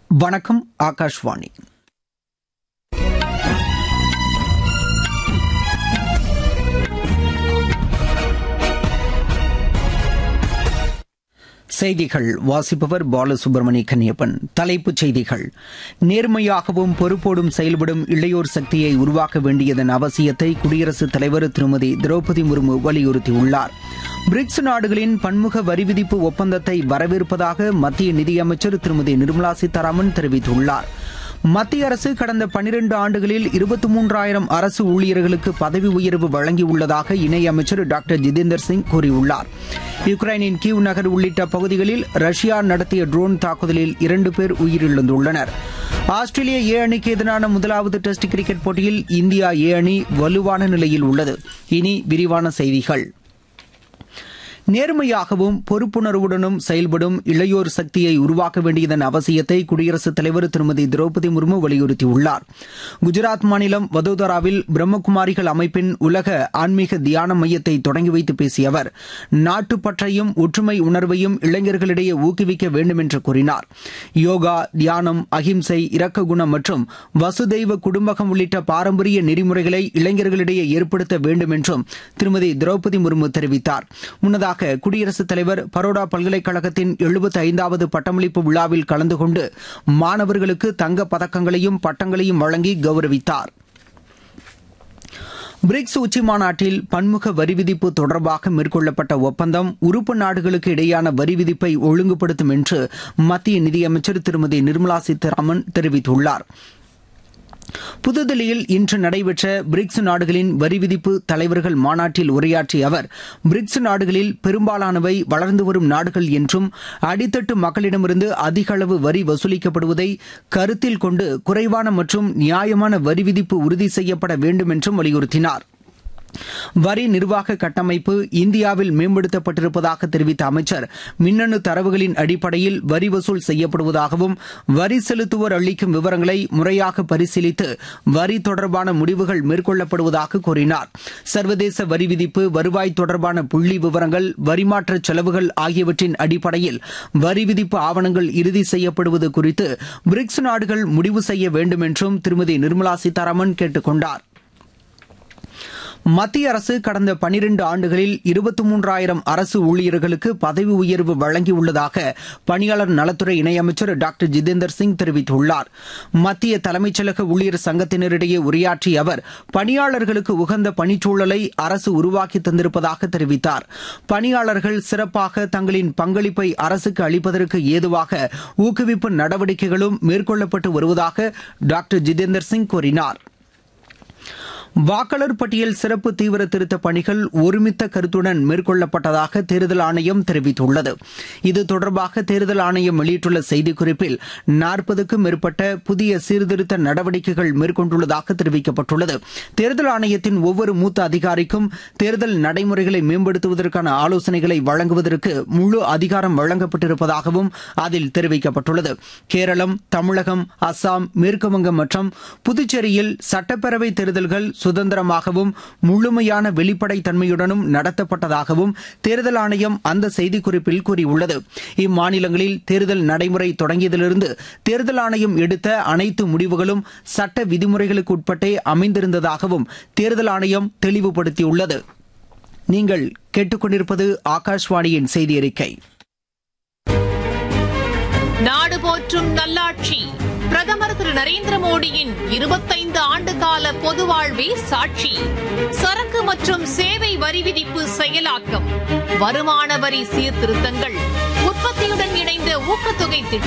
வணக்கம் ஆகாஷ்வாணி செய்திகள் வாசிப்பவர் பாலசுப்ரமணிய கன்னியப்பன் தலைப்புச் செய்திகள் நேர்மையாகவும் பொறுப்போடும் செயல்படும் இளையோர் சக்தியை உருவாக்க வேண்டியதன் அவசியத்தை குடியரசுத் தலைவர் திருமதி திரௌபதி முர்மு வலியுறுத்தியுள்ளார் பிரிக்ஸ் நாடுகளின் பன்முக வரி விதிப்பு ஒப்பந்தத்தை வரவேற்பதாக மத்திய நிதியமைச்சர் திருமதி நிர்மலா சீதாராமன் தெரிவித்துள்ளார் மத்திய அரசு கடந்த பனிரண்டு ஆண்டுகளில் இருபத்தி மூன்றாயிரம் அரசு ஊழியர்களுக்கு பதவி உயர்வு வழங்கியுள்ளதாக இணையமைச்சர் டாக்டர் ஜிதேந்தர் சிங் கூறியுள்ளார் யுக்ரைனின் கீவ் நகர் உள்ளிட்ட பகுதிகளில் ரஷ்யா நடத்திய ட்ரோன் தாக்குதலில் இரண்டு பேர் உயிரிழந்துள்ளனர் ஆஸ்திரேலிய ஏ அணிக்கு எதிரான முதலாவது டெஸ்ட் கிரிக்கெட் போட்டியில் இந்தியா ஏ அணி வலுவான நிலையில் உள்ளது இனி விரிவான செய்திகள் நேர்மையாகவும் பொறுப்புணர்வுடனும் செயல்படும் இளையோர் சக்தியை உருவாக்க வேண்டியதன் அவசியத்தை குடியரசுத் தலைவர் திருமதி திரௌபதி முர்மு வலியுறுத்தியுள்ளார் குஜராத் மாநிலம் வதோதராவில் பிரம்மகுமாரிகள் அமைப்பின் உலக ஆன்மீக தியான மையத்தை தொடங்கி வைத்து பேசிய அவர் நாட்டுப்பற்றையும் ஒற்றுமை உணர்வையும் இளைஞர்களிடையே ஊக்குவிக்க வேண்டும் என்று கூறினார் யோகா தியானம் அகிம்சை இரக்க குணம் மற்றும் வசுதெய்வ குடும்பகம் உள்ளிட்ட பாரம்பரிய நெறிமுறைகளை இளைஞர்களிடையே ஏற்படுத்த வேண்டும் என்றும் திருமதி திரௌபதி முர்மு தெரிவித்தார் முன்னதாக முன்னதாக குடியரசுத் தலைவர் பரோடா பல்கலைக்கழகத்தின் எழுபத்தி ஐந்தாவது பட்டமளிப்பு விழாவில் கலந்து கொண்டு மாணவர்களுக்கு தங்கப் பதக்கங்களையும் பட்டங்களையும் வழங்கி கௌரவித்தார் பிரிக்ஸ் உச்சி மாநாட்டில் பன்முக வரி விதிப்பு தொடர்பாக மேற்கொள்ளப்பட்ட ஒப்பந்தம் உறுப்பு நாடுகளுக்கு இடையேயான வரி விதிப்பை ஒழுங்குபடுத்தும் என்று மத்திய நிதியமைச்சர் திருமதி நிர்மலா சீதாராமன் தெரிவித்துள்ளாா் புதுதில்லியில் இன்று நடைபெற்ற பிரிக்ஸ் நாடுகளின் வரி விதிப்பு தலைவர்கள் மாநாட்டில் உரையாற்றிய அவர் பிரிக்ஸ் நாடுகளில் பெரும்பாலானவை வளர்ந்து வரும் நாடுகள் என்றும் அடித்தட்டு மக்களிடமிருந்து அதிக அளவு வரி வசூலிக்கப்படுவதை கருத்தில் கொண்டு குறைவான மற்றும் நியாயமான வரி விதிப்பு உறுதி செய்யப்பட வேண்டும் என்றும் வலியுறுத்தினார் வரி நிர்வாக கட்டமைப்பு இந்தியாவில் மேம்படுத்தப்பட்டிருப்பதாக தெரிவித்த அமைச்சர் மின்னணு தரவுகளின் அடிப்படையில் வரி வசூல் செய்யப்படுவதாகவும் வரி செலுத்துவோர் அளிக்கும் விவரங்களை முறையாக பரிசீலித்து வரி தொடர்பான முடிவுகள் மேற்கொள்ளப்படுவதாக கூறினார் சர்வதேச வரி விதிப்பு வருவாய் தொடர்பான புள்ளி விவரங்கள் வரிமாற்ற செலவுகள் ஆகியவற்றின் அடிப்படையில் வரி விதிப்பு ஆவணங்கள் இறுதி செய்யப்படுவது குறித்து பிரிக்ஸ் நாடுகள் முடிவு செய்ய வேண்டும் என்றும் திருமதி நிர்மலா சீதாராமன் கேட்டுக் கொண்டார் மத்திய அரசு கடந்த பனிரண்டு ஆண்டுகளில் இருபத்தி மூன்றாயிரம் அரசு ஊழியர்களுக்கு பதவி உயர்வு வழங்கியுள்ளதாக பணியாளர் நலத்துறை இணையமைச்சர் டாக்டர் ஜிதேந்தர் சிங் தெரிவித்துள்ளார் மத்திய தலைமைச் செயலக ஊழியர் சங்கத்தினரிடையே உரையாற்றிய அவர் பணியாளர்களுக்கு உகந்த பணிச்சூழலை அரசு உருவாக்கி தந்திருப்பதாக தெரிவித்தார் பணியாளர்கள் சிறப்பாக தங்களின் பங்களிப்பை அரசுக்கு அளிப்பதற்கு ஏதுவாக ஊக்குவிப்பு நடவடிக்கைகளும் மேற்கொள்ளப்பட்டு வருவதாக டாக்டர் ஜிதேந்தர் சிங் கூறினார் வாக்காளர் பட்டியல் சிறப்பு தீவிர திருத்த பணிகள் ஒருமித்த கருத்துடன் மேற்கொள்ளப்பட்டதாக தேர்தல் ஆணையம் தெரிவித்துள்ளது இது தொடர்பாக தேர்தல் ஆணையம் வெளியிட்டுள்ள செய்திக்குறிப்பில் நாற்பதுக்கும் மேற்பட்ட புதிய சீர்திருத்த நடவடிக்கைகள் மேற்கொண்டுள்ளதாக தெரிவிக்கப்பட்டுள்ளது தேர்தல் ஆணையத்தின் ஒவ்வொரு மூத்த அதிகாரிக்கும் தேர்தல் நடைமுறைகளை மேம்படுத்துவதற்கான ஆலோசனைகளை வழங்குவதற்கு முழு அதிகாரம் வழங்கப்பட்டிருப்பதாகவும் அதில் தெரிவிக்கப்பட்டுள்ளது கேரளம் தமிழகம் அஸ்ஸாம் மேற்குவங்கம் மற்றும் புதுச்சேரியில் சட்டப்பேரவை தேர்தல்கள் சுதந்திரமாகவும் முழுமையான வெளிப்படை தன்மையுடனும் நடத்தப்பட்டதாகவும் தேர்தல் ஆணையம் அந்த செய்திக்குறிப்பில் கூறியுள்ளது இம்மாநிலங்களில் தேர்தல் நடைமுறை தொடங்கியதிலிருந்து தேர்தல் ஆணையம் எடுத்த அனைத்து முடிவுகளும் சட்ட விதிமுறைகளுக்கு உட்பட்டே அமைந்திருந்ததாகவும் தேர்தல் ஆணையம் தெளிவுபடுத்தியுள்ளது நீங்கள் கேட்டுக்கொண்டிருப்பது ஆகாஷ்வாணியின் செய்தி அறிக்கை நாடு போற்றும் நல்லாட்சி பிரதமர் திரு நரேந்திர மோடியின் இருபத்தைந்து ஆண்டு கால பொது வாழ்வே சாட்சி சரக்கு மற்றும் சேவை வரி விதிப்பு செயலாக்கம் வருமான வரி சீர்திருத்தங்கள் உற்பத்தியுடன் இணைந்த ஊக்கத்தொகை திட்டம்